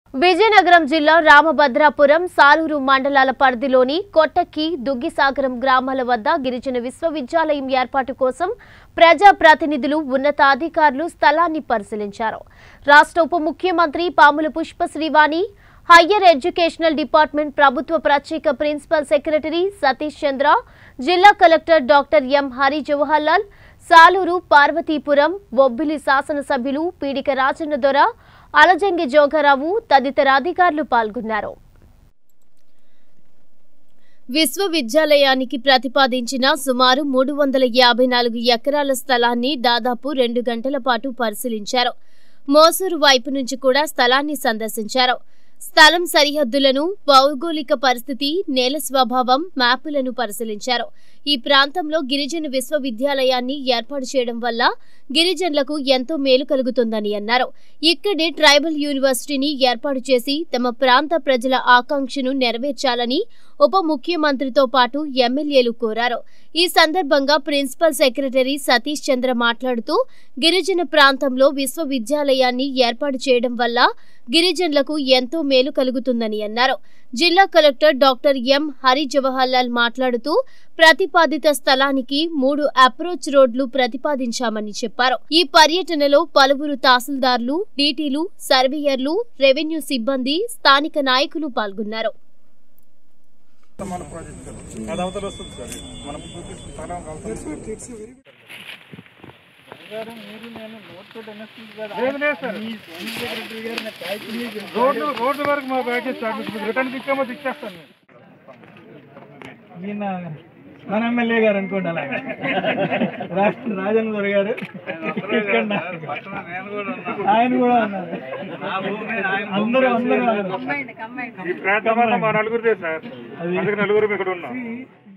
విజయనగరం జిల్లా రామభద్రాపురం సాలూరు మండలాల పరిధిలోని కొట్టకి దుగ్గిసాగరం గ్రామాల వద్ద గిరిజన విశ్వవిద్యాలయం ఏర్పాటు కోసం ప్రజా ప్రతినిధులు ఉన్నతాధికారులు స్థలాన్ని పరిశీలించారు రాష్ట్ర ఉప ముఖ్యమంత్రి Pamula Pushpa Srivani higher educational department ప్రభుత్వ ప్రత్యేక ప్రిన్సిపల్ సెక్రటరీ సతీష్ చంద్ర జిల్లా collector doctor M Hari Jawaharlal Saluru Parvathipuram Bobbili శాసనసభ్యులు పీడిక రాజన్న దొర అలజంగి జోగారావు తదితర అధికారులు పాల్గొన్నారు విశ్వవిద్యాలయానికి ప్రతిపాదించిన సుమారు మూడు వందల యాభై నాలుగు ఎకరాల స్థలాన్ని దాదాపు రెండు గంటల పాటు పరిశీలించారు మోసూరు వైపు నుంచి కూడా స్థలాన్ని సందర్శించారు స్థలం సరిహద్దులను భౌగోళిక పరిస్థితి నేల స్వభావం మ్యాపులను పరిశీలించారు ఈ ప్రాంతంలో గిరిజన విశ్వవిద్యాలయాన్ని ఏర్పాటు చేయడం వల్ల గిరిజనులకు ఎంతో మేలు కలుగుతుందని అన్నారు ఇక్కడే ట్రైబల్ యూనివర్సిటీని ఏర్పాటు చేసి తమ ప్రాంత ప్రజల ఆకాంక్షను నెరవేర్చాలని ఉప ముఖ్యమంత్రితో పాటు ఎమ్మెల్యేలు కోరారు ఈ సందర్భంగా ప్రిన్సిపల్ సెక్రటరీ సతీష్ చంద్ర మాట్లాడుతూ గిరిజన ప్రాంతంలో విశ్వవిద్యాలయాన్ని ఏర్పాటు చేయడం వల్ల గిరిజనులకు ఎంతో మేలు కలుగుతుందని అన్నారు జిల్లా collector doctor M Hari Jawaharlal మాట్లాడుతూ ప్రతిపాదిత స్థలానికి మూడు అప్రోచ్ రోడ్లు ప్రతిపాదించామని చెప్పారు ఈ పర్యటనలో పలువురు తహసీల్దార్లు డీటీలు సర్వేయర్లు రెవెన్యూ సిబ్బంది స్థానిక నాయకులు పాల్గొన్నారు మన ప్రాజెక్ట్ సార్ అది అవతల వస్తుంది సార్ మనం చూపిస్తున్న స్థలం అవతల లేదు లేదు సార్ రోడ్డు రోడ్డు వరకు మా ప్యాకేజ్ సార్ మీకు రిటర్న్ ఇచ్చామో ఇచ్చేస్తాను నేను. ఈయన మన ఎమ్మెల్యే గారు అనుకోండి అలాగే రాష్ట్ర రాజేంద్ర గారు ఇక్కడ నా- ఆయన కూడా ఉన్నారు అందరూ అందరూ ఉన్నారు. ఈ ప్రాంతం అంతా మా నలుగురిదే సార్ అందుకే నలుగురు ఇక్కడ ఉన్నాం